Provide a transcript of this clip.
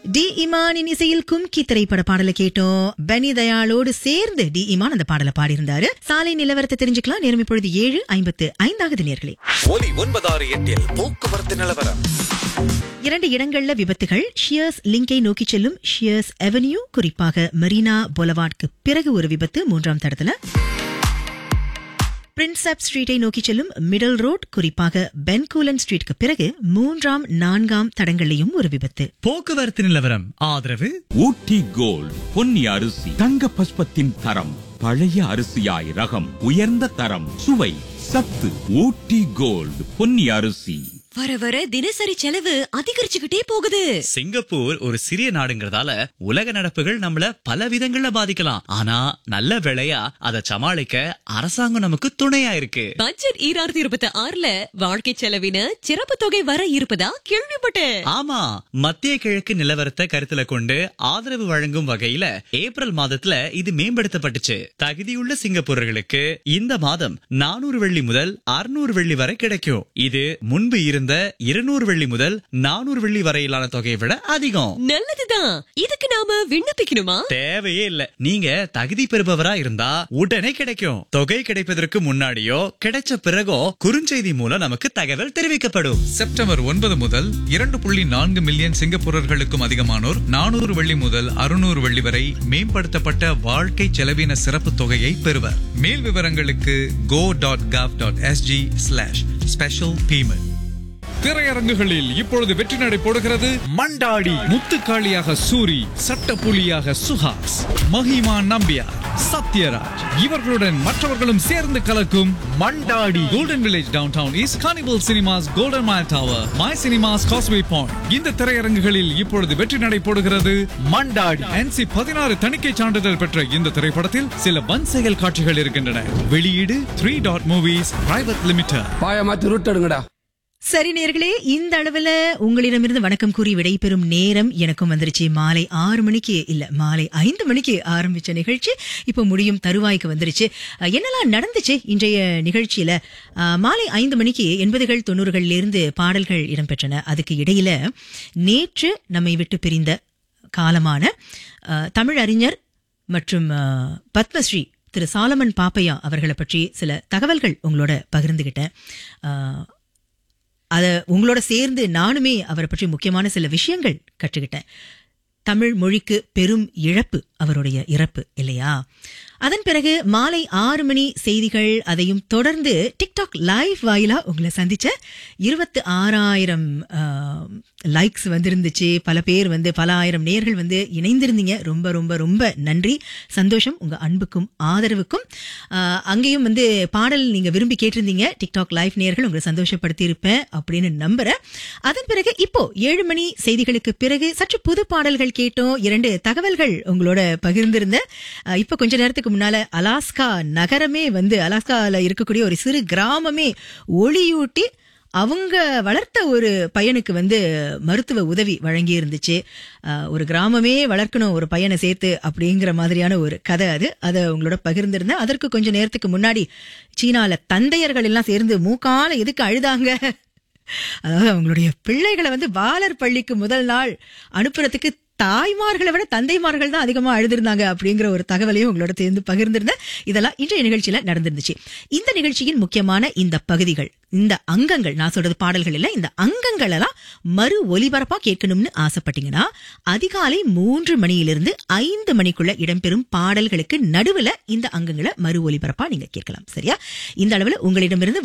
D இமானின் இசையில் கும்கி திரைப்பட பாடலை கேட்டோம் பெனி தயாளோடு சேர்ந்து டி இமான் அந்த பாடலை பாடியிருந்தாரு சாலை நிலவரத்தை தெரிஞ்சுக்கலாம் நேரம் இப்பொழுது ஏழு ஐம்பத்து ஐந்தாவது நேர்களே ஒலி ஒன்பதாறு எட்டில் போக்குவரத்து நிலவரம் இரண்டு இடங்கள்ல விபத்துகள் ஷியர்ஸ் லிங்கை நோக்கி செல்லும் ஷியர்ஸ் அவென்யூ குறிப்பாக மெரினா பொலவாட்க்கு பிறகு ஒரு விபத்து மூன்றாம் தடத்துல பிரின்சப் ஸ்ட்ரீட்டை நோக்கி செல்லும் மிடில் ரோட் குறிப்பாக பென்கூலன் ஸ்ட்ரீட்க்கு பிறகு மூன்றாம் நான்காம் தடங்கள்லையும் ஒரு விபத்து போக்குவரத்து நிலவரம் ஆதரவு ஊட்டி கோல்ட் பொன்னி அரிசி தங்க பஸ்பத்தின் தரம் பழைய அரிசியாய் ரகம் உயர்ந்த தரம் சுவை சத்து ஊட்டி கோல்ட் பொன்னி அரிசி வர வர தினசரி செலவு அதிகரிச்சுக்கிட்டே போகுது சிங்கப்பூர் ஒரு சிறிய நாடுங்கிறதால உலக நடப்புகள் நம்மள பல விதங்கள்ல பாதிக்கலாம் ஆனா நல்ல வேளையா அதை சமாளிக்க அரசாங்கம் நமக்கு துணையா இருக்கு பட்ஜெட் ஈராயிரத்தி இருபத்தி ஆறுல வாழ்க்கை செலவின சிறப்பு தொகை வர இருப்பதா கேள்விப்பட்டேன் ஆமா மத்திய கிழக்கு நிலவரத்தை கருத்துல கொண்டு ஆதரவு வழங்கும் வகையில ஏப்ரல் மாதத்துல இது மேம்படுத்தப்பட்டுச்சு தகுதியுள்ள சிங்கப்பூரர்களுக்கு இந்த மாதம் நானூறு வெள்ளி முதல் அறுநூறு வெள்ளி வரை கிடைக்கும் இது முன்பு இருந்த இருநூறு வெள்ளி முதல் நானூறு வெள்ளி வரையிலான தொகையை விட அதிகம் நல்லதுதான் இதுக்கு நாம விண்ணப்பிக்கணுமா தேவையே இல்ல நீங்க தகுதி பெறுபவரா இருந்தா உடனே கிடைக்கும் தொகை கிடைப்பதற்கு முன்னாடியோ கிடைச்ச பிறகோ குறுஞ்செய்தி மூலம் நமக்கு தகவல் தெரிவிக்கப்படும் செப்டம்பர் ஒன்பது முதல் இரண்டு புள்ளி நான்கு மில்லியன் சிங்கப்பூரர்களுக்கும் அதிகமானோர் நானூறு வெள்ளி முதல் அறுநூறு வெள்ளி வரை மேம்படுத்தப்பட்ட வாழ்க்கை செலவின சிறப்பு தொகையை பெறுவர் மேல் விவரங்களுக்கு go dot gov dot S G slash special payment திரையரங்குகளில் இப்பொழுது வெற்றி நடை போடுகிறது மண்டாடி முத்துக்காளியாக சூரி சட்டப்புலியாக சுஹாஸ் மஹிமா நம்பியார் சத்யராஜ் இவர்களுடன் மற்றவர்களும் சேர்ந்து கலக்கும் Mandaadi golden village town town is carnival cinemas golden mile tower my cinemas causeway point இந்த திரையரங்குகளில் இப்பொழுது வெற்றி நடை போடுகிறது மண்டாடி என்சி பதினாறு தணிக்கை சான்றிதழ் பெற்ற இந்த திரைப்படத்தில் சில வன் செயல் காட்சிகள் இருக்கின்றன வெளியீடு three dot movies private limited பாய மாத்தி ரூட் எடுங்கடா சரி நேர்களே இந்த அளவுல உங்களிடமிருந்து வணக்கம் கூறி விடைபெறும் நேரம் எனக்கும் வந்துருச்சு மாலை ஆறு மணிக்கு இல்ல மாலை ஐந்து மணிக்கு ஆரம்பிச்ச நிகழ்ச்சி இப்போ முடியும் தருவாய்க்கு வந்துருச்சு அஹ், என்னெல்லாம் நடந்துச்சு இன்றைய நிகழ்ச்சியில அஹ், மாலை ஐந்து மணிக்கு எண்பதுகள் தொண்ணூறுகள்ல இருந்து பாடல்கள் இடம்பெற்றன அதுக்கு இடையில நேற்று நம்மை விட்டு பிரிந்த காலமான அஹ், தமிழ் அறிஞர் மற்றும் அஹ், பத்மஸ்ரீ திரு சாலமன் பாப்பையா அவர்களை பற்றி சில தகவல்கள் உங்களோட பகிர்ந்துகிட்டேன் அஹ், அத உங்களோட சேர்ந்து நானுமே அவரை பற்றி முக்கியமான சில விஷயங்கள் கற்றுக்கிட்டேன் தமிழ் மொழிக்கு பெரும் இழப்பு அவருடைய இறப்பு இல்லையா அதன் பிறகு மாலை ஆறு மணி செய்திகள் அதையும் தொடர்ந்து டிக்டாக் லைவ் வாயிலா உங்களை சந்திச்ச இருபத்தி ஆறாயிரம் லைக்ஸ் வந்திருந்துச்சு பல பேர் வந்து பல ஆயிரம் நேர்கள் வந்து இணைந்திருந்தீங்க ரொம்ப ரொம்ப ரொம்ப நன்றி சந்தோஷம் உங்க அன்புக்கும் ஆதரவுக்கும் ஆஹ், அங்கேயும் வந்து பாடல் நீங்க விரும்பி கேட்டிருந்தீங்க டிக்டாக் லைவ் நேர்கள் உங்களை சந்தோஷப்படுத்தி இருப்பேன் அப்படின்னு நம்புறேன் அதன் பிறகு இப்போ ஏழு மணி செய்திகளுக்கு பிறகு சற்று புது பாடல்கள் கேட்டோம் இரண்டு தகவல்கள் உங்களோட பகிர்ந்திருந்தேன் அஹ், இப்ப கொஞ்ச நேரத்துக்கு முன்னால அலாஸ்கா நகரமே வந்து அலாஸ்கால இருக்கக்கூடிய ஒரு சிறு கிராமமே ஒளியூட்டி அவங்க வளர்த்த ஒரு பையனுக்கு வந்து மருத்துவ உதவி வழங்கி இருந்துச்சு அஹ், ஒரு கிராமமே வளர்க்கணும் ஒரு பையனை சேர்த்து அப்படிங்கிற மாதிரியான ஒரு கதை அது அதை உங்களோட பகிர்ந்திருந்தேன் அதற்கு கொஞ்ச நேரத்துக்கு முன்னாடி சீனால தந்தையர்கள் எல்லாம் சேர்ந்து மூக்கால எதுக்கு அழுதாங்க அதாவது அவங்களுடைய பிள்ளைகளை வந்து பாலர் பள்ளிக்கு முதல் நாள் அனுப்புறதுக்கு தாய்மார்களை விட தந்தைமார்கள் தான் அதிகமா அழுதிருந்தாங்க அப்படிங்கிற ஒரு தகவலையும் உங்களோட சேர்ந்து பகிர்ந்திருந்தேன் இதெல்லாம் இன்றைய நிகழ்ச்சியில நடந்துருந்துச்சு இந்த நிகழ்ச்சியின் முக்கியமான இந்த பகுதிகள் இந்த அங்கங்கள் நான் சொல்றது பாடல்கள் இல்ல இந்த அங்கங்கள் எல்லாம் மறு ஒலிபரப்பா கேட்கணும்னு ஆசைப்பட்டீங்கன்னா அதிகாலை மூன்று மணியிலிருந்து ஐந்து மணிக்குள்ள இடம்பெறும் பாடல்களுக்கு நடுவுல இந்த அங்கங்களை மறு ஒலிபரப்பா நீங்க கேட்கலாம் சரியா இந்த அளவுல உங்களிடமிருந்து